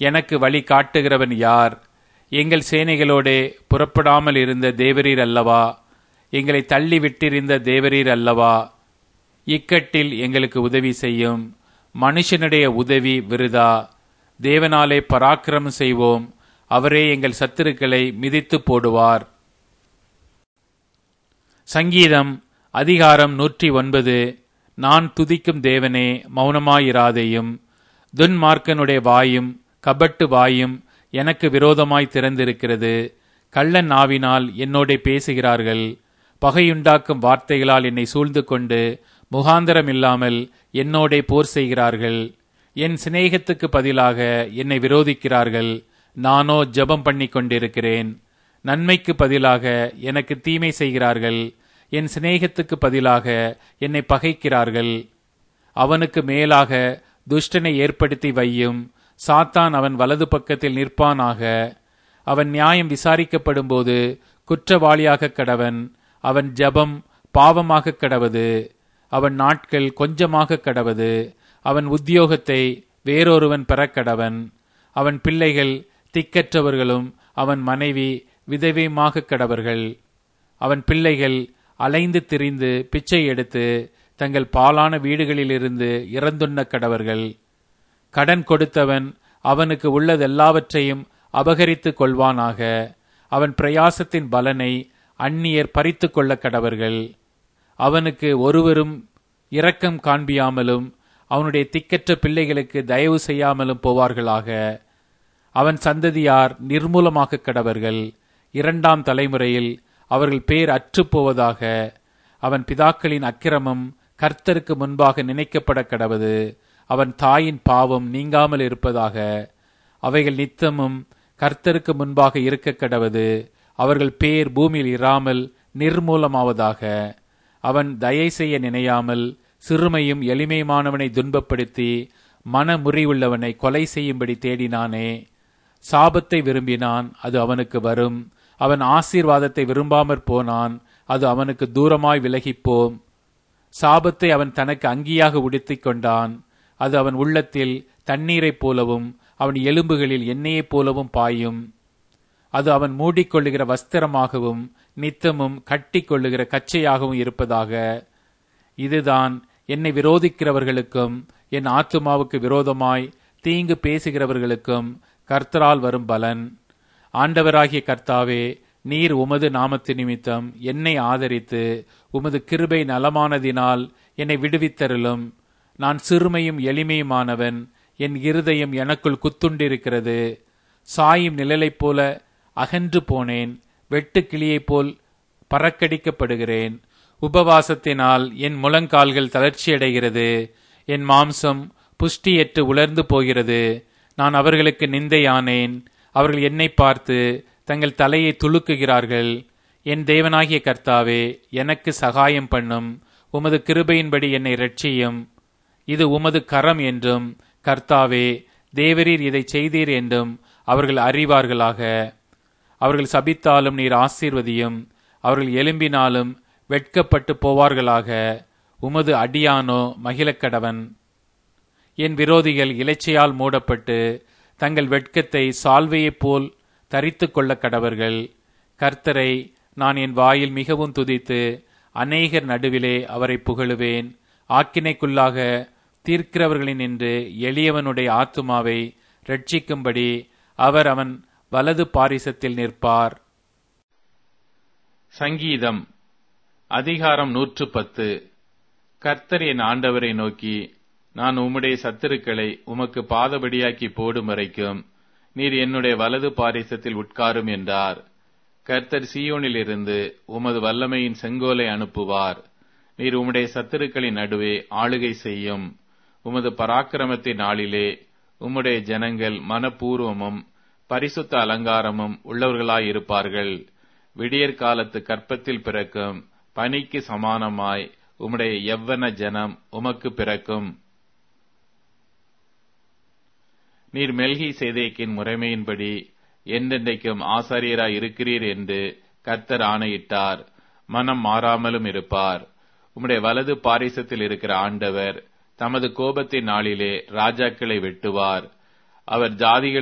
எனக்கு வழி காட்டுகிறவன் யார் எங்கள் சேனைகளோடே புறப்படாமல் இருந்த தேவரீர் அல்லவா எங்களை தள்ளி விட்டிருந்த தேவரீர் அல்லவா இக்கட்டில் எங்களுக்கு உதவி செய்யும் மனுஷனுடைய உதவி விருதா தேவனாலே பராக்கிரமம் செய்வோம் அவரே எங்கள் சத்துருக்களை மிதித்து போடுவார் சங்கீதம் அதிகாரம் நூற்றி ஒன்பது நான் துதிக்கும் தேவனே மௌனமாயிராதேயும் துன்மார்க்கனுடைய வாயும் கபட்டு வாயும் எனக்கு விரோதமாய் திறந்திருக்கிறது கள்ளன் நாவினால் என்னோட பேசுகிறார்கள் பகையுண்டாக்கும் வார்த்தைகளால் என்னை சூழ்ந்து கொண்டு முகாந்தரம் இல்லாமல் என்னோட போர் செய்கிறார்கள் என் சிநேகத்துக்கு பதிலாக என்னை விரோதிக்கிறார்கள் நானோ ஜெபம் பண்ணி கொண்டிருக்கிறேன் நன்மைக்கு பதிலாக எனக்கு தீமை செய்கிறார்கள் என் சிநேகத்துக்கு பதிலாக என்னை பகைக்கிறார்கள் அவனுக்கு மேலாக துஷ்டனை ஏற்படுத்தி வையும் சாத்தான் அவன் வலது பக்கத்தில் நிற்பானாக அவன் நியாயம் விசாரிக்கப்படும்போது குற்றவாளியாக கடவன் அவன் ஜபம் பாவமாக கடவது அவன் நாட்கள் கொஞ்சமாக கடவது அவன் உத்தியோகத்தை வேறொருவன் பெறக்கடவன் அவன் பிள்ளைகள் திக்கற்றவர்களும் அவன் மனைவி விதவையுமாக கடவர்கள் அவன் பிள்ளைகள் அலைந்து திரிந்து பிச்சை எடுத்து தங்கள் பாலான வீடுகளிலிருந்து இறந்துண்ண கடவர்கள் கடன் கொடுத்தவன் அவனுக்கு உள்ளதெல்லாவற்றையும் அபகரித்துக் கொள்வானாக அவன் பிரயாசத்தின் பலனை அந்நியர் பறித்து கொள்ள கடவர்கள் அவனுக்கு ஒருவரும் இரக்கம் காண்பியாமலும் அவனுடைய திக்கற்ற பிள்ளைகளுக்கு தயவு செய்யாமலும் போவார்களாக அவன் சந்ததியார் நிர்மூலமாக கடவர்கள் இரண்டாம் தலைமுறையில் அவர்கள் பேர் அற்றுப் போவதாக அவன் பிதாக்களின் அக்கிரமம் கர்த்தருக்கு முன்பாக நினைக்கப்பட கடவது அவன் தாயின் பாவம் நீங்காமல் இருப்பதாக அவைகள் நித்தமும் கர்த்தருக்கு முன்பாக இருக்க கடவது அவர்கள் பேர் பூமியில் இராமல் நிர்மூலமாவதாக அவன் தயை செய்ய நினையாமல் சிறுமையும் எளிமையுமானவனை துன்பப்படுத்தி மனமுறிவுள்ளவனை கொலை செய்யும்படி தேடினானே சாபத்தை விரும்பினான் அது அவனுக்கு வரும் அவன் ஆசீர்வாதத்தை விரும்பாமற் போனான் அது அவனுக்கு தூரமாய் விலகிப்போம் சாபத்தை அவன் தனக்கு அங்கியாக உடுத்திக் கொண்டான் அது அவன் உள்ளத்தில் தண்ணீரைப் போலவும் அவன் எலும்புகளில் எண்ணெயைப் போலவும் பாயும் அது அவன் மூடிக்கொள்ளுகிற வஸ்திரமாகவும் நித்தமும் கட்டி கொள்ளுகிற கச்சையாகவும் இருப்பதாக இதுதான் என்னை விரோதிக்கிறவர்களுக்கும் என் ஆத்துமாவுக்கு விரோதமாய் தீங்கு பேசுகிறவர்களுக்கும் கர்த்தரால் வரும் பலன் ஆண்டவராகிய கர்த்தாவே நீர் உமது நாமத்து நிமித்தம் என்னை ஆதரித்து உமது கிருபை நலமானதினால் என்னை விடுவித்தருளும் நான் சிறுமையும் எளிமையுமானவன் என் இருதயம் எனக்குள் குத்துண்டிருக்கிறது சாயும் நிழலைப் போல அகன்று போனேன் வெட்டுக்கிளியைப் போல் பறக்கடிக்கப்படுகிறேன் உபவாசத்தினால் என் முழங்கால்கள் தளர்ச்சியடைகிறது என் மாம்சம் புஷ்டியற்று உலர்ந்து போகிறது நான் அவர்களுக்கு நிந்தையானேன் அவர்கள் என்னை பார்த்து தங்கள் தலையை துலுக்குகிறார்கள் என் தேவனாகிய கர்த்தாவே எனக்கு சகாயம் பண்ணும் உமது கிருபையின்படி என்னை ரட்சியும் இது உமது கரம் என்றும் கர்த்தாவே தேவரீர் இதை செய்தீர் என்றும் அவர்கள் அறிவார்களாக அவர்கள் சபித்தாலும் நீர் ஆசீர்வதியும் அவர்கள் எலும்பினாலும் வெட்கப்பட்டு போவார்களாக உமது அடியானோ மகிழக்கடவன் என் விரோதிகள் இலைச்சையால் மூடப்பட்டு தங்கள் வெட்கத்தை சால்வையைப் போல் தரித்து கொள்ள கடவர்கள் கர்த்தரை நான் என் வாயில் மிகவும் துதித்து அநேகர் நடுவிலே அவரை புகழுவேன் ஆக்கினைக்குள்ளாக தீர்க்கிறவர்களின் என்று எளியவனுடைய ஆத்துமாவை ரட்சிக்கும்படி அவர் அவன் வலது பாரிசத்தில் நிற்பார் சங்கீதம் அதிகாரம் நூற்று பத்து கர்த்தர் என் ஆண்டவரை நோக்கி நான் உம்முடைய சத்துருக்களை உமக்கு பாதபடியாக்கி போடும் வரைக்கும் நீர் என்னுடைய வலது பாரிசத்தில் உட்காரும் என்றார் கர்த்தர் சீயோனிலிருந்து உமது வல்லமையின் செங்கோலை அனுப்புவார் நீர் உம்முடைய சத்துருக்களின் நடுவே ஆளுகை செய்யும் உமது பராக்கிரமத்தின் நாளிலே உம்முடைய ஜனங்கள் மனப்பூர்வமும் பரிசுத்த அலங்காரமும் உள்ளவர்களாயிருப்பார்கள் விடியற் காலத்து கற்பத்தில் பிறக்கும் பனிக்கு சமானமாய் உம்முடைய எவ்வன ஜனம் உமக்கு பிறக்கும் நீர் மெல்கி சேதேக்கின் முறைமையின்படி என்றென்றைக்கும் ஆசாரியராய் இருக்கிறீர் என்று கர்த்தர் ஆணையிட்டார் மனம் மாறாமலும் இருப்பார் உம்முடைய வலது பாரிசத்தில் இருக்கிற ஆண்டவர் தமது கோபத்தின் நாளிலே ராஜாக்களை வெட்டுவார் அவர் ஜாதிகள்